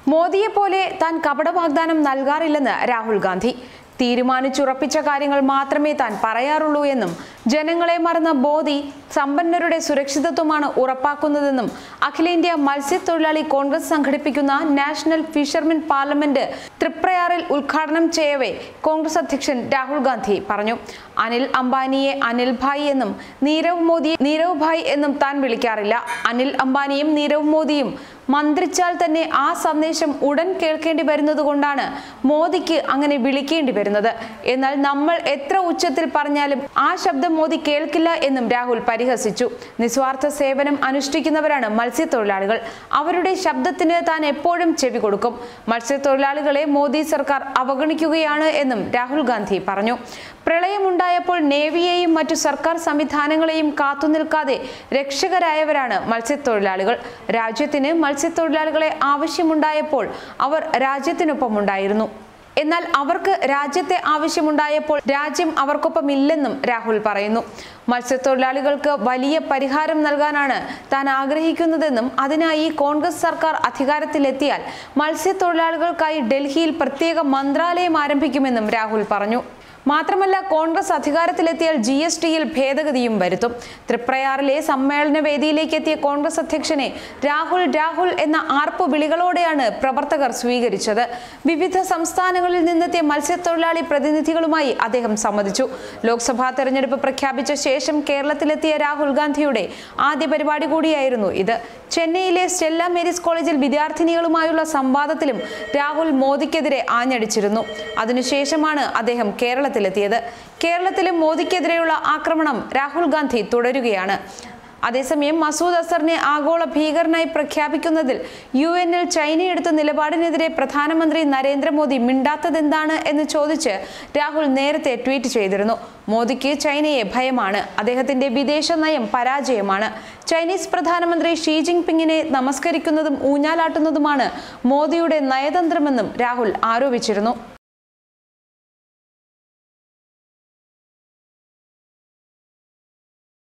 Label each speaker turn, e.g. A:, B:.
A: മോദിയെപ്പോലെ താൻ കപട വാഗ്ദാനം നൽകാറില്ലെന്ന് രാഹുൽ ഗാന്ധി തീരുമാനിച്ചുറപ്പിച്ച കാര്യങ്ങൾ മാത്രമേ താൻ പറയാറുള്ളൂ എന്നും ജനങ്ങളെ മറന്ന മോദി സമ്പന്നരുടെ സുരക്ഷിതത്വമാണ് ഉറപ്പാക്കുന്നതെന്നും അഖിലേന്ത്യാ മത്സ്യത്തൊഴിലാളി കോൺഗ്രസ് സംഘടിപ്പിക്കുന്ന നാഷണൽ ഫിഷർമെൻ പാർലമെന്റ് തൃപ്രയാറിൽ ഉദ്ഘാടനം ചെയ്യവേ കോൺഗ്രസ് അധ്യക്ഷൻ രാഹുൽ ഗാന്ധി പറഞ്ഞു അനിൽ അംബാനിയെ അനിൽ ഭായ് എന്നും നീരവ് മോദിയെ നീരവ് ഭായ് എന്നും താൻ വിളിക്കാറില്ല അനിൽ അംബാനിയും നീരവ് മോദിയും മന്ത്രിച്ചാൽ തന്നെ ആ സന്ദേശം ഉടൻ കേൾക്കേണ്ടി വരുന്നത് കൊണ്ടാണ് മോദിക്ക് അങ്ങനെ വിളിക്കേണ്ടി വരുന്നത് എന്നാൽ നമ്മൾ എത്ര ഉച്ചത്തിൽ പറഞ്ഞാലും ആ ശബ്ദം മോദി കേൾക്കില്ല എന്നും രാഹുൽ പരിഹസിച്ചു നിസ്വാർത്ഥ സേവനം അനുഷ്ഠിക്കുന്നവരാണ് മത്സ്യത്തൊഴിലാളികൾ അവരുടെ ശബ്ദത്തിന് താൻ എപ്പോഴും ചെവി കൊടുക്കും മത്സ്യത്തൊഴിലാളികളെ മോദി സർക്കാർ അവഗണിക്കുകയാണ് എന്നും രാഹുൽ ഗാന്ധി പറഞ്ഞു പ്രളയമുണ്ടായപ്പോൾ നേവിയെയും മറ്റു സർക്കാർ സംവിധാനങ്ങളെയും കാത്തുനിൽക്കാതെ രക്ഷകരായവരാണ് മത്സ്യത്തൊഴിലാളികൾ രാജ്യത്തിന് മത്സ്യത്തൊഴിലാളികളെ ആവശ്യമുണ്ടായപ്പോൾ അവർ രാജ്യത്തിനൊപ്പമുണ്ടായിരുന്നു എന്നാൽ അവർക്ക് രാജ്യത്തെ ആവശ്യമുണ്ടായപ്പോൾ രാജ്യം അവർക്കൊപ്പം ഇല്ലെന്നും രാഹുൽ പറയുന്നു മത്സ്യത്തൊഴിലാളികൾക്ക് വലിയ പരിഹാരം നൽകാനാണ് താൻ ആഗ്രഹിക്കുന്നതെന്നും അതിനായി കോൺഗ്രസ് സർക്കാർ അധികാരത്തിലെത്തിയാൽ മത്സ്യത്തൊഴിലാളികൾക്കായി ഡൽഹിയിൽ പ്രത്യേക മന്ത്രാലയം ആരംഭിക്കുമെന്നും രാഹുൽ പറഞ്ഞു മാത്രമല്ല കോൺഗ്രസ് അധികാരത്തിലെത്തിയാൽ ജി എസ് ടിയിൽ ഭേദഗതിയും വരുത്തും തൃപ്രയാറിലെ സമ്മേളന വേദിയിലേക്ക് എത്തിയ കോൺഗ്രസ് അധ്യക്ഷനെ രാഹുൽ രാഹുൽ എന്ന ആർപ്പു വിളികളോടെയാണ് പ്രവർത്തകർ സ്വീകരിച്ചത് വിവിധ സംസ്ഥാനങ്ങളിൽ നിന്നെത്തിയ മത്സ്യത്തൊഴിലാളി പ്രതിനിധികളുമായി അദ്ദേഹം സംവദിച്ചു ലോക്സഭാ തെരഞ്ഞെടുപ്പ് പ്രഖ്യാപിച്ച ശേഷം കേരളത്തിലെത്തിയ രാഹുൽ ഗാന്ധിയുടെ ആദ്യ പരിപാടി കൂടിയായിരുന്നു ഇത് ചെന്നൈയിലെ സ്റ്റെല്ല മേരീസ് കോളേജിൽ വിദ്യാർത്ഥിനികളുമായുള്ള സംവാദത്തിലും രാഹുൽ മോദിക്കെതിരെ ആഞ്ഞടിച്ചിരുന്നു അതിനുശേഷമാണ് അദ്ദേഹം കേരളത്തിലെത്തിയത് കേരളത്തിലും മോദിക്കെതിരെയുള്ള ആക്രമണം രാഹുൽ ഗാന്ധി തുടരുകയാണ് അതേസമയം മസൂദ് അസറിനെ ആഗോള ഭീകരനായി പ്രഖ്യാപിക്കുന്നതിൽ യു എന്നിൽ ചൈന എടുത്ത നിലപാടിനെതിരെ പ്രധാനമന്ത്രി നരേന്ദ്രമോദി മിണ്ടാത്തതെന്താണ് എന്ന് ചോദിച്ച് രാഹുൽ നേരത്തെ ട്വീറ്റ് ചെയ്തിരുന്നു മോദിക്ക് ചൈനയെ ഭയമാണ് അദ്ദേഹത്തിന്റെ വിദേശ നയം പരാജയമാണ് ചൈനീസ് പ്രധാനമന്ത്രി ഷീ ജിങ് പിങ്ങിനെ നമസ്കരിക്കുന്നതും ഊഞ്ഞാലാട്ടുന്നതുമാണ് മോദിയുടെ നയതന്ത്രമെന്നും രാഹുൽ ആരോപിച്ചിരുന്നു